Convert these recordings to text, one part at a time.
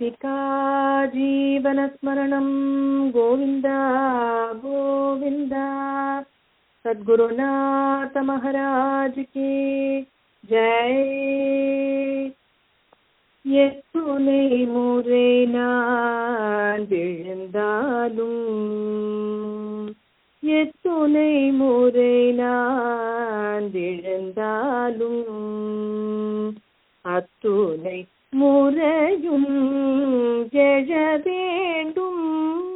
गोपिका जीवनस्मरणं गोविन्द गोविन्द सद्गुरुनाथ महाराज की जय எத்துணை முறை நான் விழுந்தாலும் எத்துணை முறை நான் விழுந்தாலும் அத்துணை முறையும் எழ வேண்டும்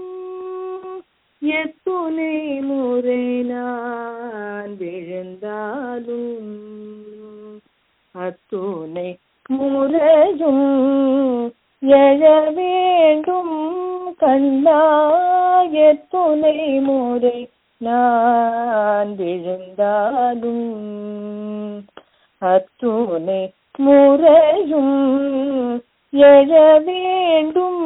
எத்துணை முறை நான் விழுந்தாலும் அத்துணை முறையும் எழ வேண்டும் கண்ணா எத்துணை முறை நான் விழுந்தாலும் அத்துணை முறையும் எழ வேண்டும்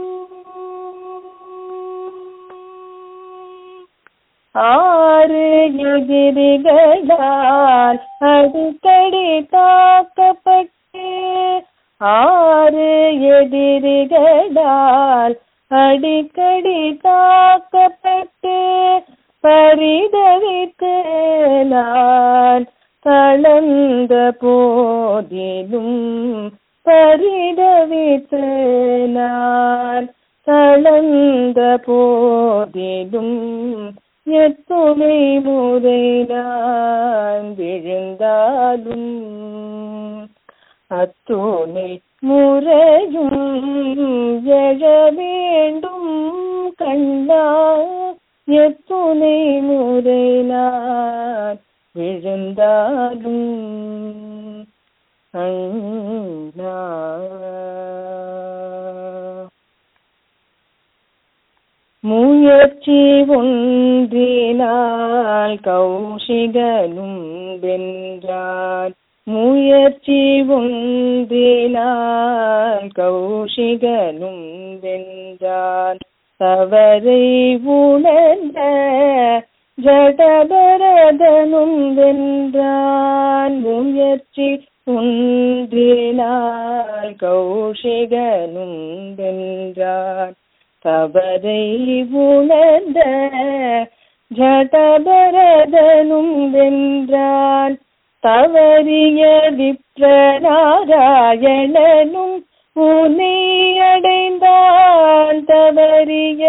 ஆறு எதிரிகளால் அடிக்கடி தாக்கப்பட்டு ஆறு எதிரிகளால் அடிக்கடி தாக்கப்பட்டு பரிதவித்து நான் கலந்த போதிலும் பரிதவித்து நான் கலந்த போதிலும் எத்துணை முறை நான் விழுந்தாலும் அத்துணை முறையும் எழ வேண்டும் கண்டா எத்துணை முறை நான் விழுந்தாலும் அண்ணா முயற்சி ஒன்றினால் கௌஷிகனும் வென்றான் முயற்சி ஒன்றினால் கௌஷிகனும் வென்றான் தவறை உணர்ந்த ஜடபரதனும் வென்றான் முயற்சி ஒன்றினால் கௌஷிகனும் வென்றான் தவறை உணர்ந்த ஜடபரதனும் வென்றான் தவறிய விப்ரநாராயணனும் உனை அடைந்தான் தவறிய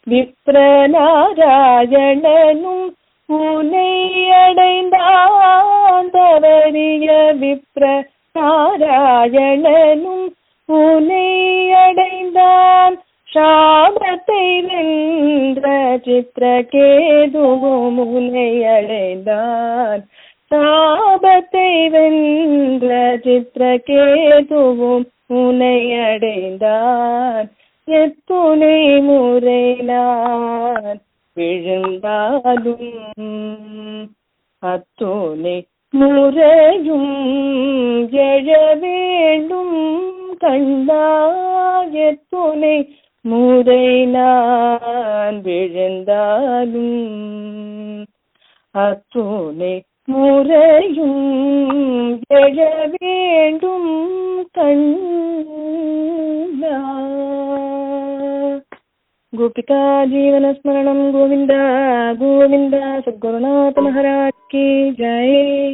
விப்ரநாராயணனும் உனை அடைந்தான் தவறிய விப்ர நாராயணனும் உனை அடைந்தான் சாபத்தை வென்ற சித்திரகேதுவும் உனை அடைந்தான் சாபத்தை வென்ற சித்திரகேதுவும் உனை அடைந்தான் எத்துணை முறை நான் விழுந்தாலும் அத்துணை முறையும் எழ வேண்டும் கண்டா எத்துணை முறை நான் விழுந்தாலும் அத்துணை முறையும் எழ வேண்டும் கண்ணா गोपिका जीवनस्मरणं गोविन्द गोविन्द सद्गुरुनाथ महाराज की जय